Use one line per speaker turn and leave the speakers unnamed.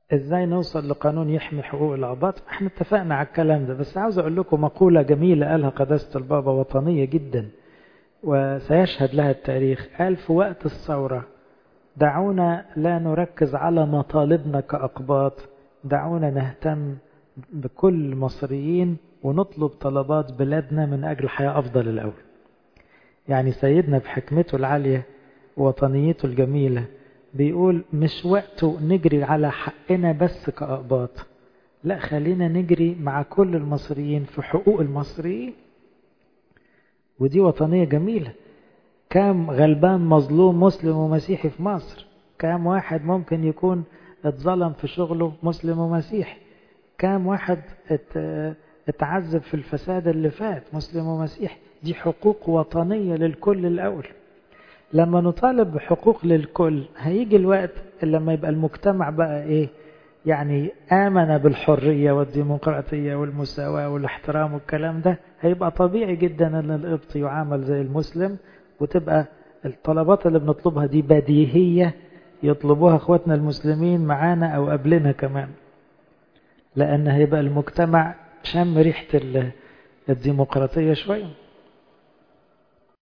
ازاي نوصل لقانون يحمي حقوق العباط احنا اتفقنا على الكلام ده بس عاوز اقول لكم مقولة جميلة قالها قداسة البابا وطنية جدا وسيشهد لها التاريخ قال في وقت الثورة دعونا لا نركز على مطالبنا كأقباط دعونا نهتم بكل المصريين ونطلب طلبات بلادنا من أجل حياة أفضل الأول يعني سيدنا بحكمته العالية ووطنيته الجميلة بيقول مش وقته نجري على حقنا بس كأقباط لا خلينا نجري مع كل المصريين في حقوق المصريين ودي وطنية جميلة كام غلبان مظلوم مسلم ومسيحي في مصر كام واحد ممكن يكون اتظلم في شغله مسلم ومسيحي كام واحد اتعذب في الفساد اللي فات مسلم ومسيحي دي حقوق وطنية للكل الأول لما نطالب بحقوق للكل هيجي الوقت لما يبقى المجتمع بقى ايه يعني آمن بالحرية والديمقراطية والمساواة والاحترام والكلام ده هيبقى طبيعي جدا ان القبط يعامل زي المسلم وتبقى الطلبات اللي بنطلبها دي بديهية يطلبوها اخواتنا المسلمين معانا او قبلنا كمان لان هيبقى المجتمع شم ريحة الديمقراطية شوية